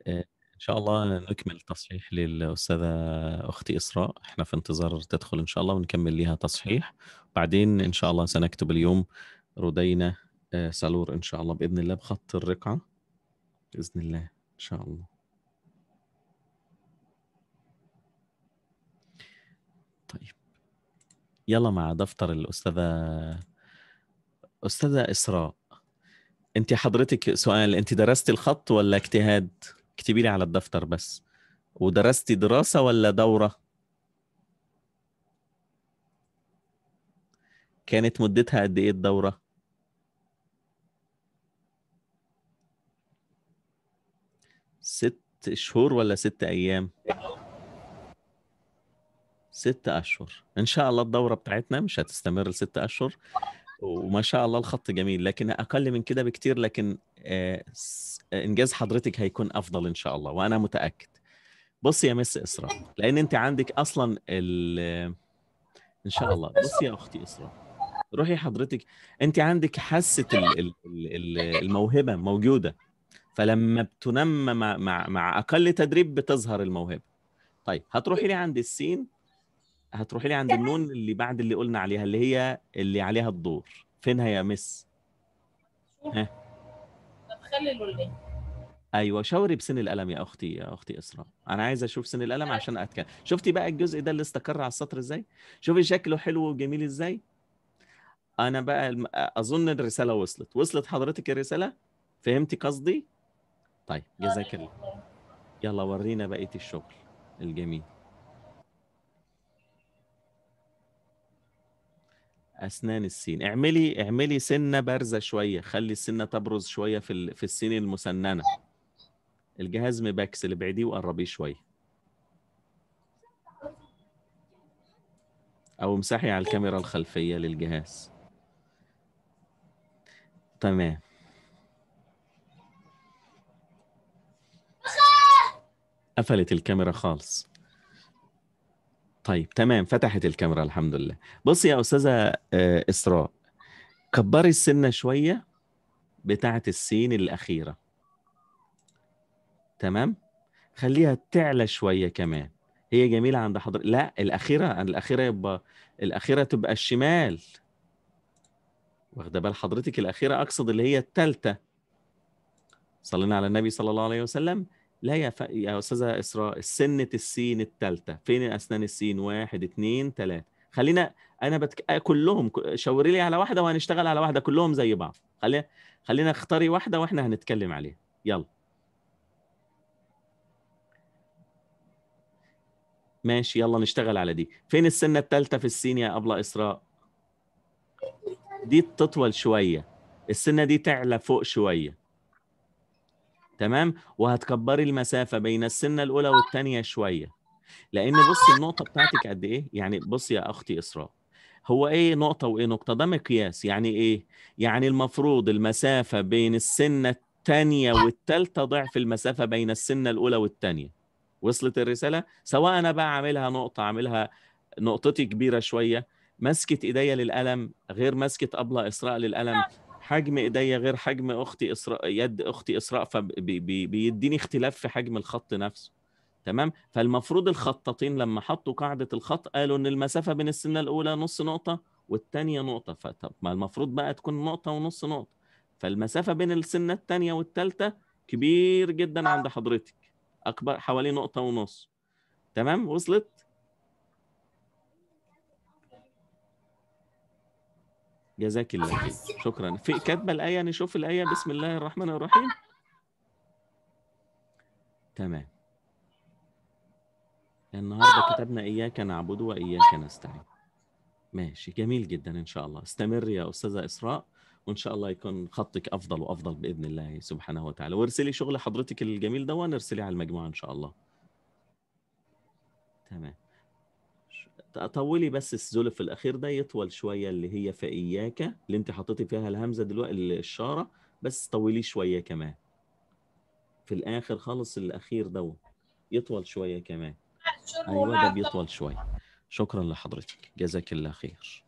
آه، إن شاء الله نكمل تصحيح للأستاذة أختي إسراء إحنا في انتظار تدخل إن شاء الله ونكمل لها تصحيح بعدين إن شاء الله سنكتب اليوم ردينا آه، سالور إن شاء الله بإذن الله بخط الرقعة بإذن الله إن شاء الله طيب يلا مع دفتر الأستاذة أستاذة إسراء أنت حضرتك سؤال أنت درست الخط ولا اجتهاد؟ اكتبي لي على الدفتر بس ودرستي دراسة ولا دورة؟ كانت مدتها قد إيه الدورة؟ ست شهور ولا ست أيام؟ ست أشهر إن شاء الله الدورة بتاعتنا مش هتستمر لست أشهر وما شاء الله الخط جميل لكن أقل من كده بكتير لكن آه، س- إنجاز حضرتك هيكون أفضل إن شاء الله وأنا متأكد بصي يا مس إسراء لأن أنت عندك أصلا ال إن شاء الله بصي يا أختي إسراء روحي حضرتك أنت عندك حاسة ال- ال- ال- ال- الموهبة موجودة فلما بتنمى مع, مع, مع أقل تدريب بتظهر الموهبة طيب هتروحي لي عند السين هتروحي لي عند النون اللي بعد اللي قلنا عليها اللي هي اللي عليها الدور فينها يا مس ها تخلل ولا ايه؟ ايوه شاوري بسن القلم يا اختي يا اختي اسراء انا عايز اشوف سن القلم عشان اتكلم شفتي بقى الجزء ده اللي استقر على السطر ازاي شوفي شكله حلو وجميل ازاي انا بقى الم- اظن الرساله وصلت وصلت حضرتك الرساله فهمتي قصدي طيب جزاك الله يلا ورينا بقيه الشغل الجميل اسنان السين اعملي اعملي سنه بارزه شويه خلي السنه تبرز شويه في ال... في السين المسننه الجهاز مبكسل ابعديه وقربيه شويه او امسحي على الكاميرا الخلفيه للجهاز تمام قفلت الكاميرا خالص طيب تمام فتحت الكاميرا الحمد لله بصي يا استاذه آه، اسراء كبري السنه شويه بتاعه السين الاخيره تمام خليها تعلى شويه كمان هي جميله عند حضرتك لا الاخيره الاخيره يبقى الاخيره تبقى الشمال واخده بال حضرتك الاخيره اقصد اللي هي الثالثه صلينا على النبي صلى الله عليه وسلم لا يا ف... يا استاذه اسراء سنه السين الثالثه فين اسنان السين واحد اثنين ثلاثه خلينا انا بتك... كلهم ك- شاوري لي على واحده وهنشتغل على واحده كلهم زي بعض خلينا خلينا اختاري واحده واحنا هنتكلم عليها يلا ماشي يلا نشتغل على دي فين السنه الثالثه في السين يا ابله اسراء دي تطول شويه السنه دي تعلى فوق شويه تمام وهتكبري المسافه بين السنه الاولى والثانيه شويه لان بصي النقطه بتاعتك قد ايه يعني بصي يا اختي اسراء هو ايه نقطه وايه نقطه ده مقياس يعني ايه يعني المفروض المسافه بين السنه الثانيه والثالثه ضعف المسافه بين السنه الاولى والثانيه وصلت الرساله سواء انا بقى عاملها نقطه عاملها نقطتي كبيره شويه مسكه ايديا للقلم غير مسكه ابله اسراء للقلم حجم ايديا غير حجم اختي اسراء يد اختي اسراء فبيديني اختلاف في حجم الخط نفسه تمام فالمفروض الخطاطين لما حطوا قاعده الخط قالوا ان المسافه بين السنه الاولى نص نقطه والثانيه نقطه فطب ما المفروض بقى تكون نقطه ونص نقطه فالمسافه بين السنه الثانيه والثالثه كبير جدا عند حضرتك اكبر حوالي نقطه ونص تمام وصلت جزاك الله خير شكرا في كاتبه الايه نشوف الايه بسم الله الرحمن الرحيم تمام النهارده كتبنا اياك نعبد واياك نستعين ماشي جميل جدا ان شاء الله استمري يا استاذه اسراء وان شاء الله يكون خطك افضل وافضل باذن الله سبحانه وتعالى وارسلي شغل حضرتك الجميل ده ونرسليه على المجموعه ان شاء الله تمام طولي بس الزلف الاخير ده يطول شويه اللي هي في اياك اللي انت حطيتي فيها الهمزه دلوقتي الاشاره بس طوليه شويه كمان في الاخر خالص الاخير ده يطول شويه كمان ايوه ده بيطول شويه شكرا لحضرتك جزاك الله خير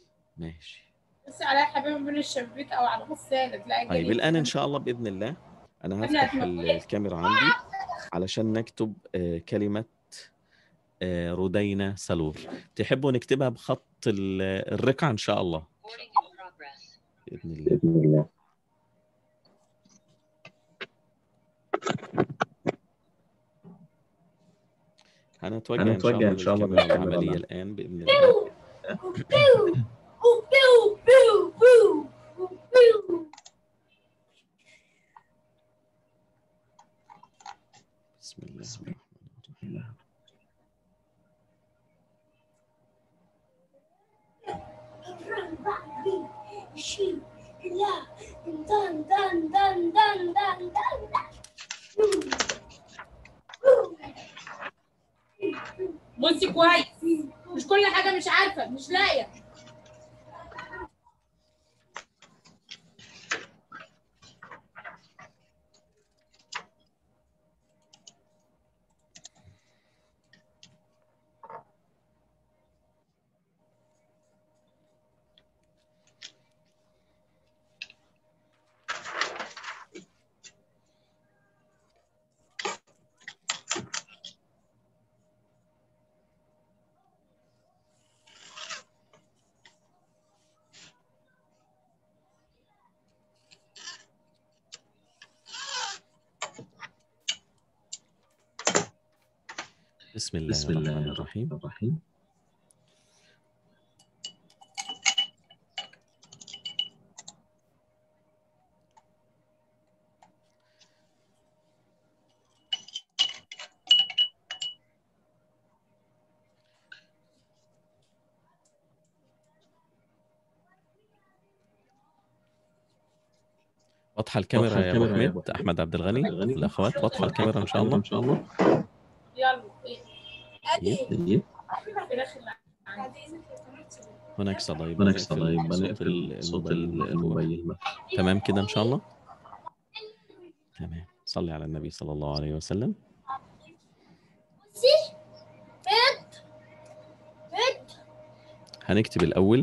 ماشي بس على حبيبي من الشبيك او على غسالة تلاقي طيب الان ان شاء الله باذن الله انا هفتح ال- الكاميرا عندي علشان نكتب آه، كلمة آه، ردينا سلور تحبوا نكتبها بخط ال- الرقعة ان شاء الله Recording in progress. بإذن الله بإذن الله هنتوجه هنتوجه ان شاء الله إن شاء الله للكاميرا للكاميرا العملية العملية. الآن بإذن الله بسم الله بسم الرحمن الرحيم بصي كويس مش كل حاجه مش عارفه مش لاقيه بسم الله بسم الله الرحمن الرحيم الرحيم واضحة الكاميرا واضحة يا ابو الكاميرا يا أبو حميد احمد عبد الغني الغني. الاخوات واضحة الكاميرا ان شاء الله إن شاء الله يلا ايه طيب الفراخ اللي عندي هناك صدى هناك نقفل صدى يبقى صوت نقفل صوت الموبايل مفتوح. الموبايل مفتوح. تمام كده ان شاء الله تمام صلي على النبي صلى الله عليه وسلم هنكتب الاول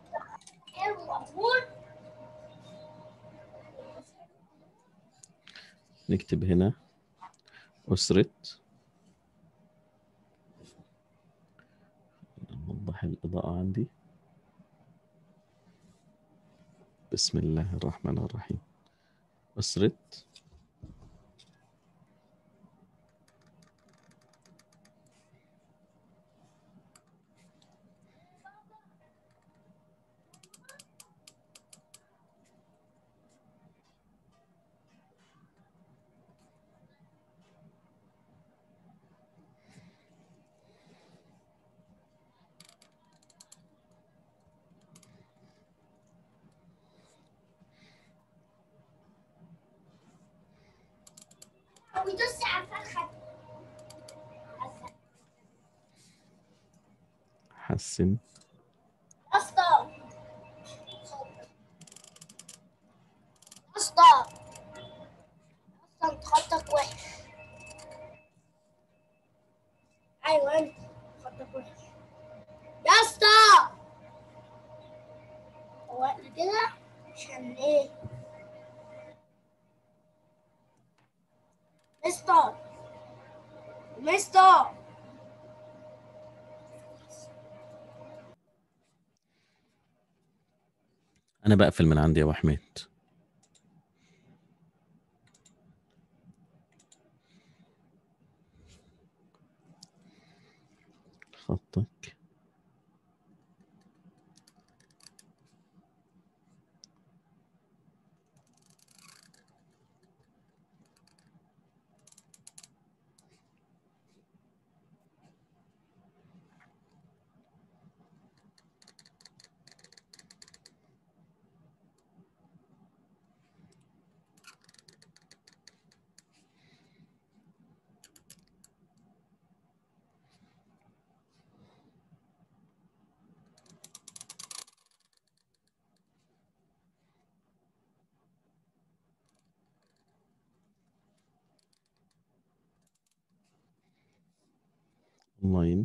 نكتب هنا أسرة نوضح الإضاءة عندي بسم الله الرحمن الرحيم أسرة حسن اسطى اسطى اسطى انت خطك وحش ايوه انت خطك وحش يا اسطى هو احنا كده عشان ايه مستر مستر أنا بقفل من عندي يا أبو حميد خطك اونلاين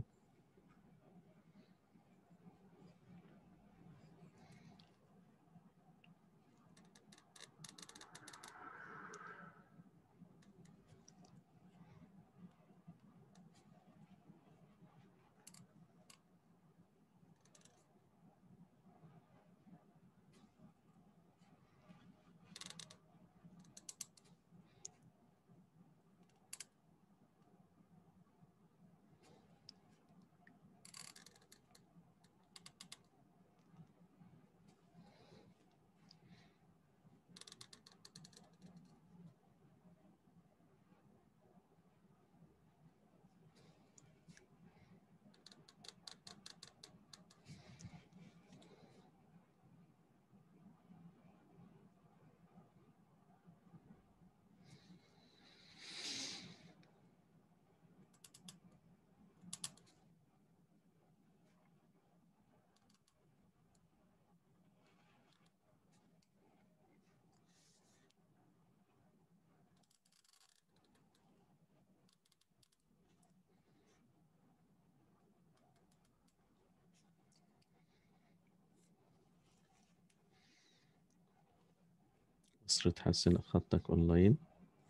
مصر تحسن خطك اونلاين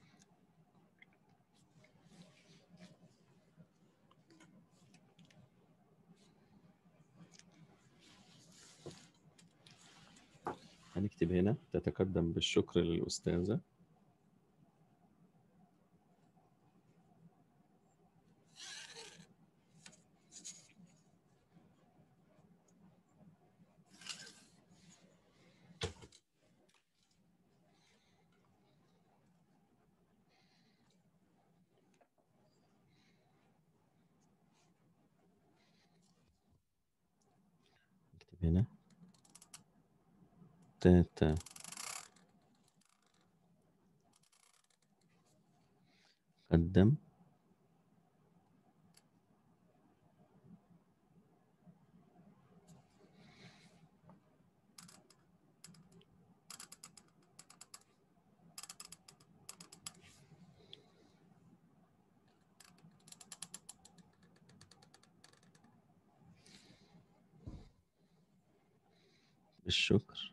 هنكتب هنا تتقدم بالشكر للأستاذة نكتب هنا تاتا قدم بالشكر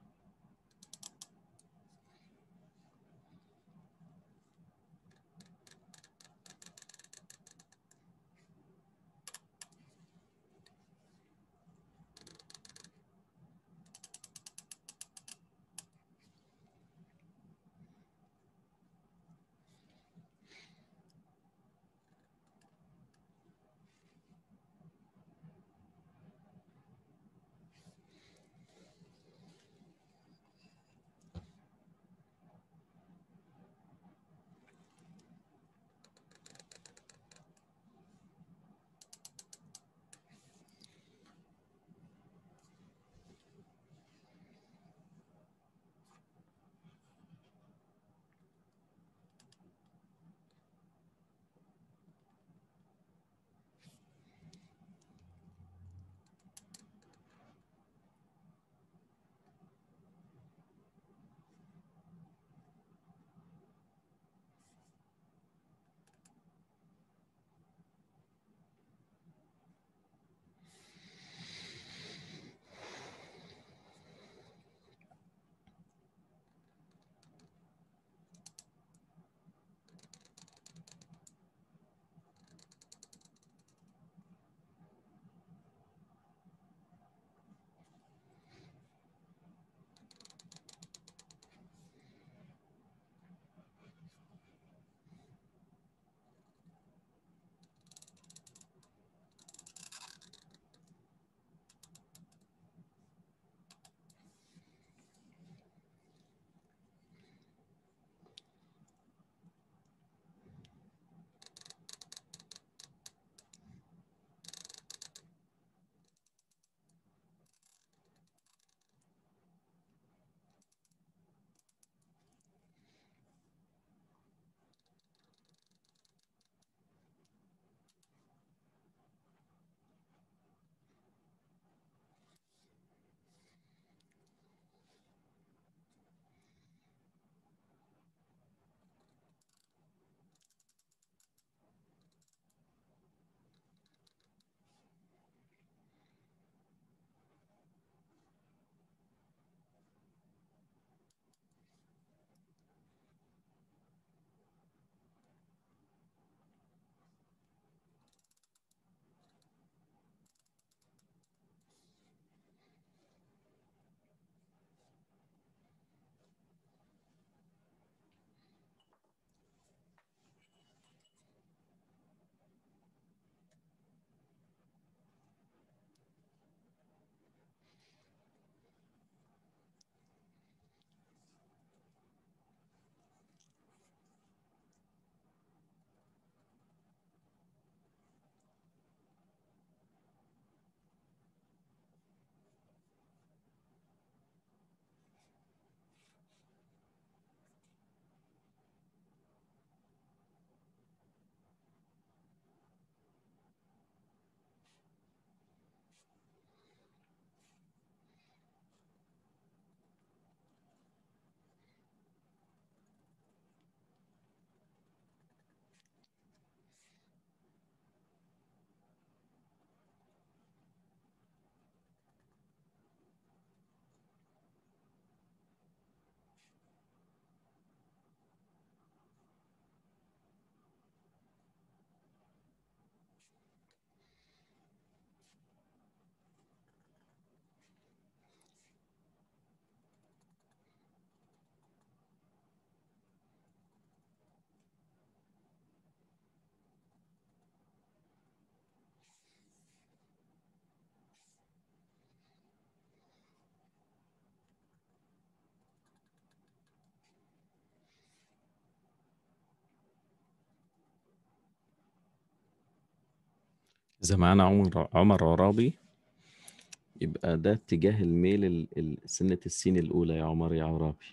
إذا معانا عمر عمر عرابي يبقى ده اتجاه الميل ال- ال- سنة السين الأولى يا عمر يا عرابي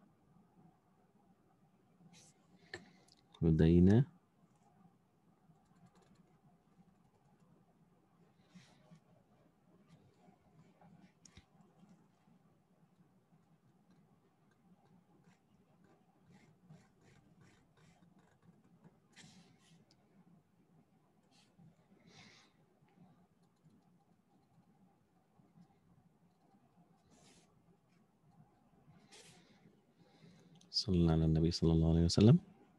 هدينا صلى الله على النبي صلى الله عليه وسلم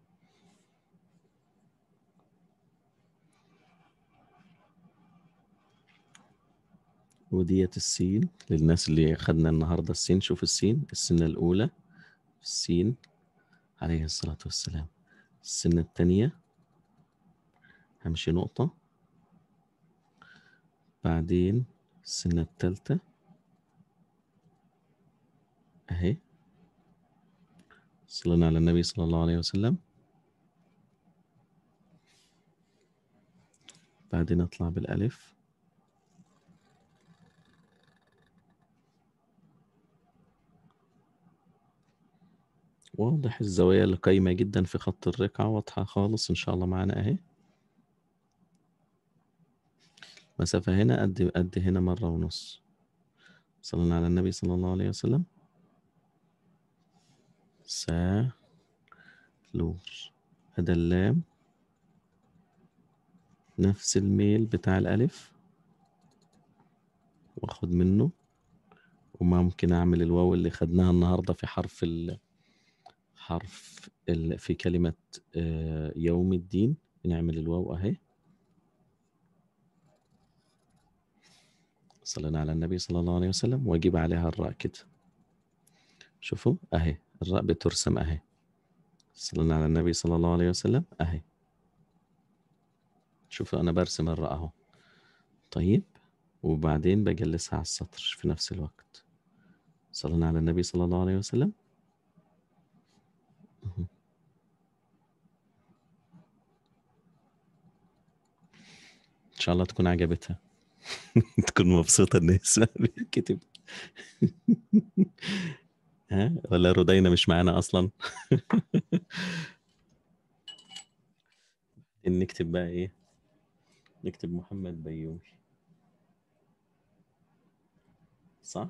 وديت السين للناس اللي خدنا النهاردة السين شوف السين السنة الأولى السين عليه الصلاة والسلام السنة الثانية همشي نقطة بعدين السنة الثالثة أهي صلينا على النبي صلى الله عليه وسلم بعدين اطلع بالالف واضح الزوايا اللي قايمة جدا في خط الرقعة واضحة خالص ان شاء الله معانا اهي مسافة هنا قد قد هنا مرة ونص صلينا على النبي صلى الله عليه وسلم سا لور هذا اللام نفس الميل بتاع الألف واخد منه وممكن أعمل الواو اللي خدناها النهاردة في حرف ال حرف ال في كلمة آه، يوم الدين نعمل الواو أهي صلينا على النبي صلى الله عليه وسلم وأجيب عليها الراء كده شوفوا أهي الراء بترسم أهي صلينا على النبي صلى الله عليه وسلم أهي شوفوا أنا برسم الراء أهو طيب وبعدين بجلسها على السطر في نفس الوقت صلينا على النبي صلى الله عليه وسلم مهم. إن شاء الله تكون عجبتها تكون مبسوطة إن اسمها بيتكتب ها ولا رودينا مش معانا أصلا نكتب بقى إيه نكتب محمد بيومي صح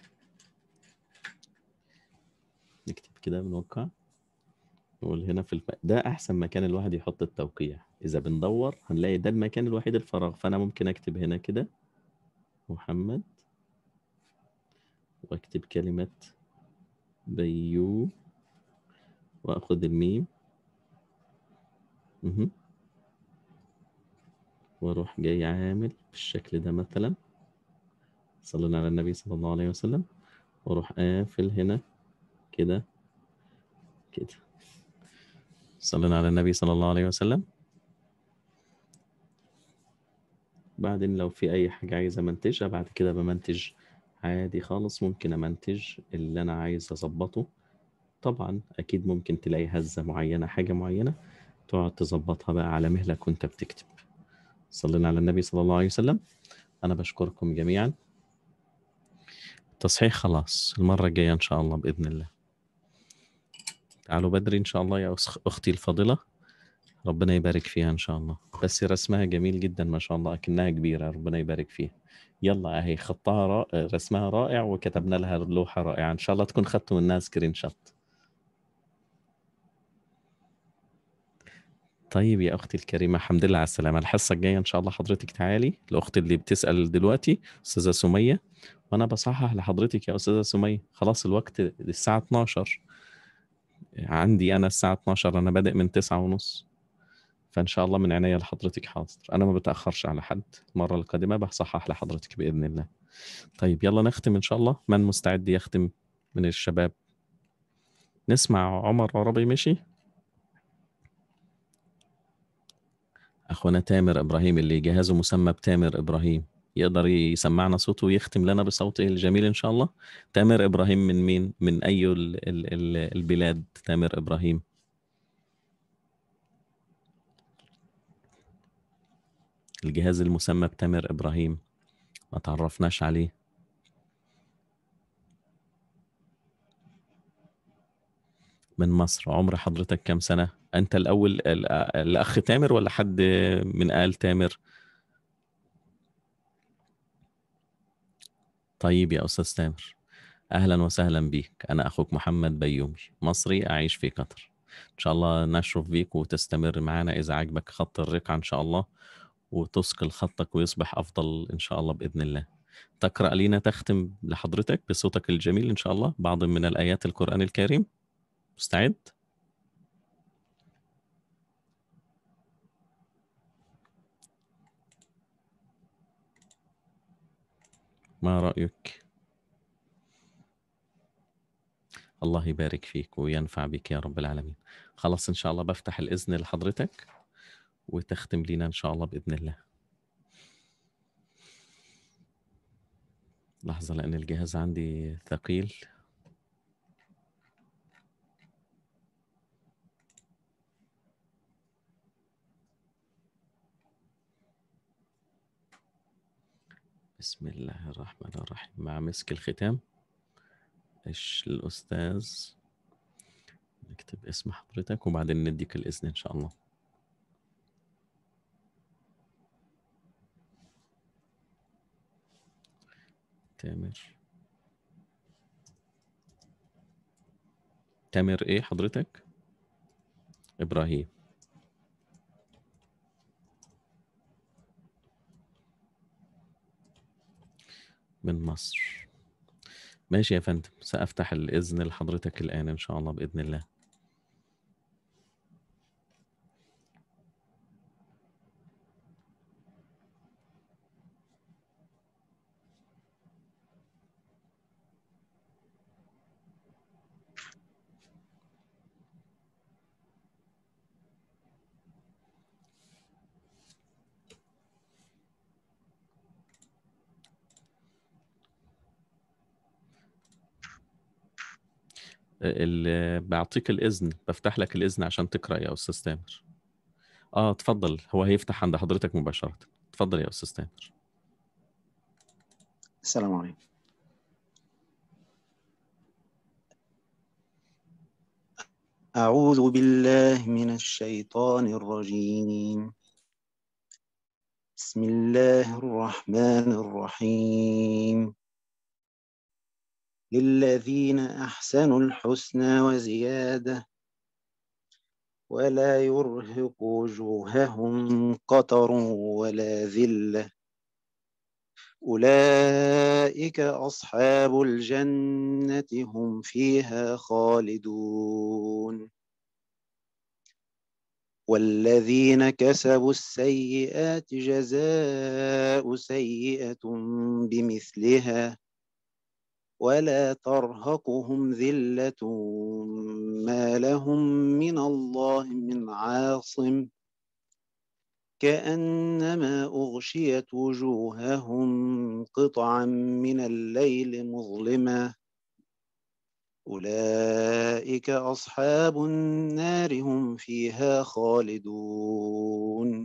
نكتب كده بنوقع نقول هنا في الف... ده احسن مكان الواحد يحط التوقيع اذا بندور هنلاقي ده المكان الوحيد الفراغ فانا ممكن اكتب هنا كده محمد واكتب كلمة بيو واخد الميم مهم. واروح جاي عامل بالشكل ده مثلا صلينا على النبي صلى الله عليه وسلم واروح قافل هنا كده كده صلينا على النبي صلى الله عليه وسلم بعدين لو في اي حاجة عايز امنتجها بعد كده بمنتج عادي خالص ممكن امنتج اللي انا عايز اظبطه طبعا اكيد ممكن تلاقي هزة معينة حاجة معينة تقعد تظبطها بقى على مهلك وانت بتكتب صلينا على النبي صلى الله عليه وسلم انا بشكركم جميعا تصحيح خلاص المرة الجاية ان شاء الله باذن الله تعالوا بدري ان شاء الله يا أخ- اختي الفاضلة ربنا يبارك فيها ان شاء الله بس رسمها جميل جدا ما شاء الله اكنها كبيرة ربنا يبارك فيها يلا اهي خطها رائع رسمها رائع وكتبنا لها لوحة رائعة ان شاء الله تكون خدتوا منها سكرين شوت طيب يا اختي الكريمة الحمد لله على السلامة الحصة الجاية ان شاء الله حضرتك تعالي الاخت اللي بتسأل دلوقتي استاذة سمية وانا بصحح لحضرتك يا استاذة سمية خلاص الوقت الساعة 12 عندي انا الساعة 12 انا بادئ من 9 ونص فان شاء الله من عينيا لحضرتك حاضر انا ما بتاخرش على حد المره القادمه بصحح لحضرتك باذن الله طيب يلا نختم ان شاء الله من مستعد يختم من الشباب نسمع عمر عربي مشي اخونا تامر ابراهيم اللي جهازه مسمى بتامر ابراهيم يقدر يسمعنا صوته ويختم لنا بصوته الجميل ان شاء الله تامر ابراهيم من مين من اي ال- ال- ال- البلاد تامر ابراهيم الجهاز المسمى بتامر إبراهيم ما تعرفناش عليه من مصر عمر حضرتك كم سنة أنت الأول ال- الأخ تامر ولا حد من آل تامر طيب يا أستاذ تامر أهلا وسهلا بيك أنا أخوك محمد بيومي مصري أعيش في قطر إن شاء الله نشرف بيك وتستمر معنا إذا عجبك خط الرقعة إن شاء الله وتثقل خطك ويصبح أفضل إن شاء الله بإذن الله تقرأ لنا تختم لحضرتك بصوتك الجميل إن شاء الله بعض من الآيات القرآن الكريم مستعد؟ ما رأيك؟ الله يبارك فيك وينفع بك يا رب العالمين خلاص إن شاء الله بفتح الإذن لحضرتك وتختم لنا إن شاء الله بإذن الله لحظة لأن الجهاز عندي ثقيل بسم الله الرحمن الرحيم مع مسك الختام إيش الأستاذ نكتب اسم حضرتك وبعدين نديك الإذن إن شاء الله تامر تامر إيه حضرتك؟ إبراهيم من مصر ماشي يا فندم سأفتح الإذن لحضرتك الآن إن شاء الله بإذن الله ال- بعطيك الإذن بفتح لك الإذن عشان تقرأ يا أستاذ تامر آه اتفضل هو هيفتح عند حضرتك مباشرة اتفضل يا أستاذ تامر السلام عليكم أعوذ بالله من الشيطان الرجيم بسم الله الرحمن الرحيم للذين أحسنوا الحسنى وزيادة ولا يرهق وجوههم قتر ولا ذلة أولئك أصحاب الجنة هم فيها خالدون والذين كسبوا السيئات جزاء سيئة بمثلها ولا ترهقهم ذلة ما لهم من الله من عاصم كأنما أغشيت وجوههم قطعا من الليل مظلما أولئك أصحاب النار هم فيها خالدون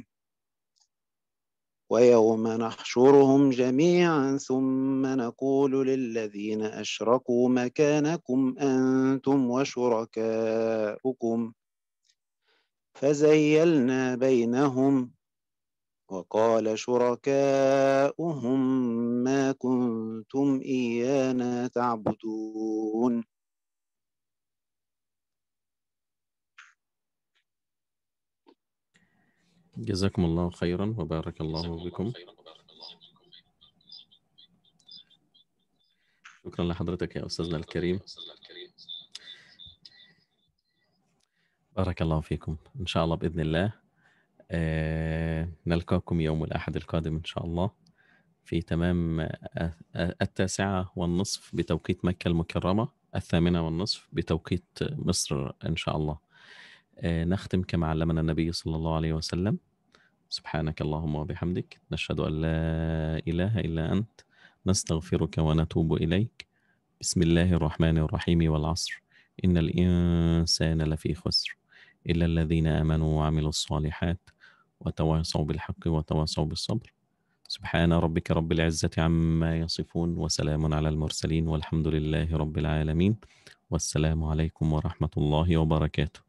ويوم نحشرهم جميعا ثم نقول للذين أشركوا مكانكم أنتم وشركاؤكم فزيلنا بينهم وقال شركاؤهم ما كنتم إيانا تعبدون جزاكم الله خيرا وبارك الله بكم شكرا لحضرتك يا أستاذنا الكريم بارك الله فيكم إن شاء الله بإذن الله آه، نلقاكم يوم الأحد القادم إن شاء الله في تمام آه، آه، التاسعة والنصف بتوقيت مكة المكرمة الثامنة والنصف بتوقيت مصر إن شاء الله آه، نختم كما علمنا النبي صلى الله عليه وسلم سبحانك اللهم وبحمدك نشهد أن لا إله إلا أنت نستغفرك ونتوب إليك بسم الله الرحمن الرحيم والعصر إن الإنسان لفي خسر إلا الذين آمنوا وعملوا الصالحات وتواصوا بالحق وتواصوا بالصبر سبحان ربك رب العزة عما يصفون وسلام على المرسلين والحمد لله رب العالمين والسلام عليكم ورحمة الله وبركاته